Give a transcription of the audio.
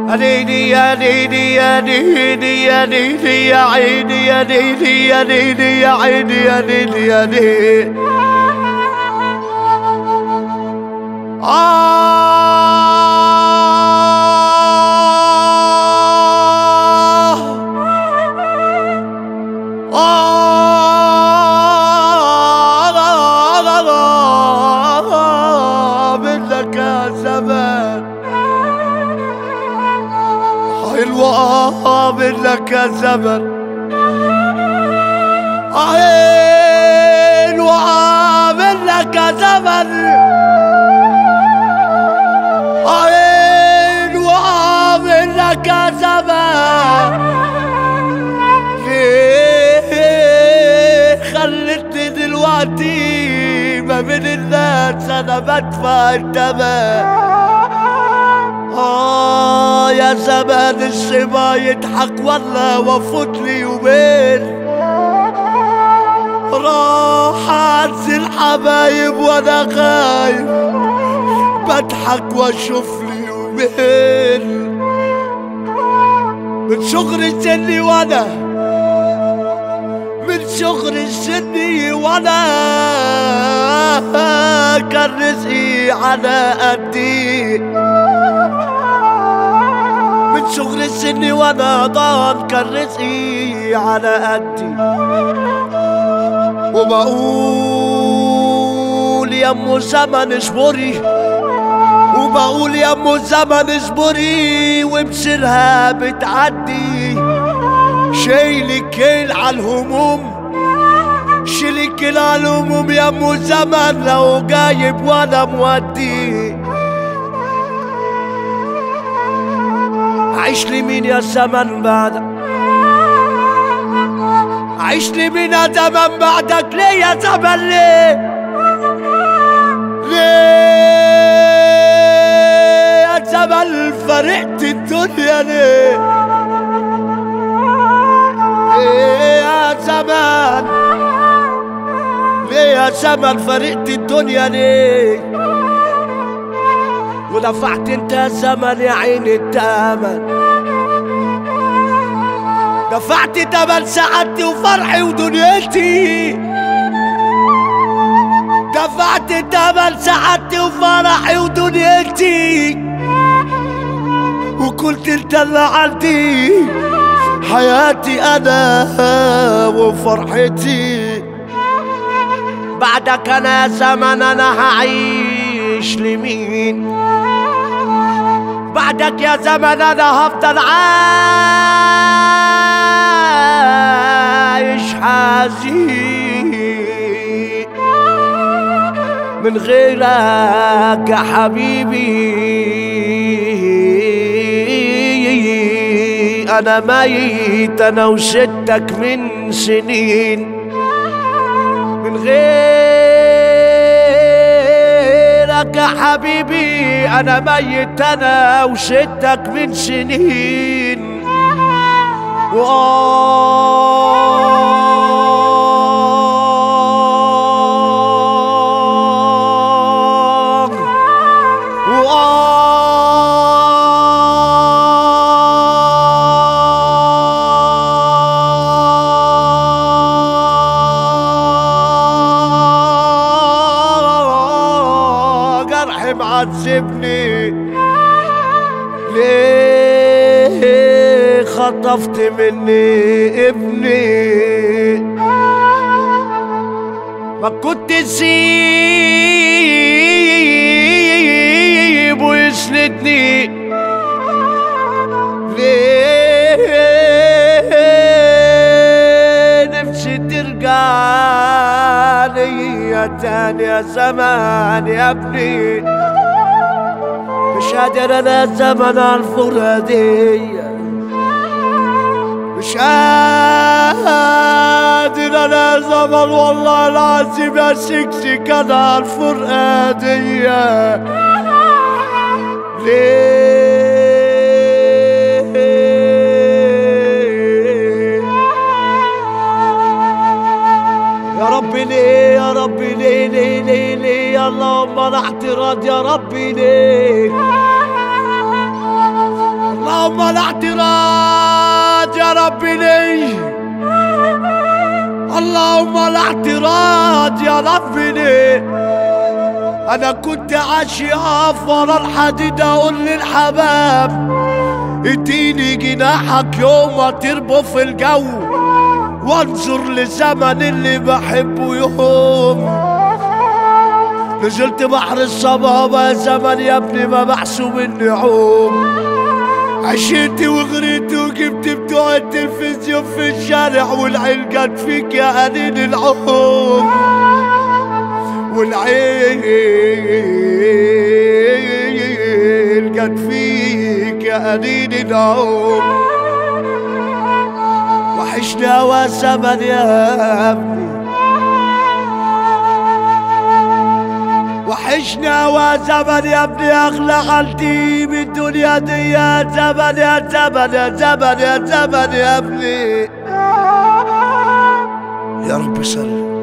عيني يا عيني يا عيني يا عيني يا عيني يا عيني يا عيني يا عيني يا عيني يا عيني آه آه منك يا زمان حلوة منك يا زمن حلوة منك يا زمن حلوة منك يا زمن ليه خلتني دلوقتي ما بين الناس انا بدفع التمن آه يا زمان الشبا يضحك والله وفوت لي يومين راح انزل حبايب وانا خايف بضحك واشوف لي يومين من شغل سني وانا من شغل سني وانا كان رزقي على قدي من شغل سني وانا ضان كان رزقي على قدي وبقول يا ام زمن اصبري وبقول يا ام زمن اصبري وبسرها بتعدي شايل كيل على الهموم شيل كيل على الهموم يا ام زمن لو جايب وانا مودي عيش لي مين يا زمن بعدك عيش لي مين يا زمن بعدك ليه يا زمن ليه ليه يا زمن فرقت الدنيا ليه ليه يا زمن ليه يا زمن فرقت الدنيا ليه ودفعت انت يا زمن يا عيني التمن دفعت تمن سعادتي وفرحي ودنيتي دفعت تمن سعادتي وفرحي ودنيتي وقلت انت اللي عندي حياتي انا وفرحتي بعدك انا يا زمن انا هعيش لمين بعدك يا زمن انا هفضل عايش حزين من غيرك يا حبيبي انا ميت انا وستك من سنين من غيرك يا حبيبي انا ميت انا وستك من سنين وآه وآه جرح معذبني ليه خطفت مني ابني ما كنت سيبه يسندني ليه نفسي ترجع ليا تاني يا زمان يا ابني مش قادر انا زمن الفرادية مش قادر انا زمن والله العظيم يا سكسي كان الفرقادية ليه يا ربي ليه يا ربي ليه ليه ليه ليه يا اللهم انا اعتراض يا ربي ليه اللهم اللهم الاعتراض يا ربي لي اللهم الاعتراض يا ربي لي انا كنت عاشي اقف ورا الحديد اقول للحباب اديني جناحك يوم اطير في الجو وانظر للزمن اللي بحبه يوم نزلت بحر الصبابة يا زمن يا ابني ما محسوب اني عوم عشيت وغريت وجبت بتوع التلفزيون في الشارع والعين جت فيك يا قليل العوم والعين جت فيك يا قليل العوم وحشنا وزمن يا ابني وحشنا وزمن يا ابني اغلى عندي من الدنيا دي يا زمن يا زمن يا زمن يا زمن يا ابني يا رب سلم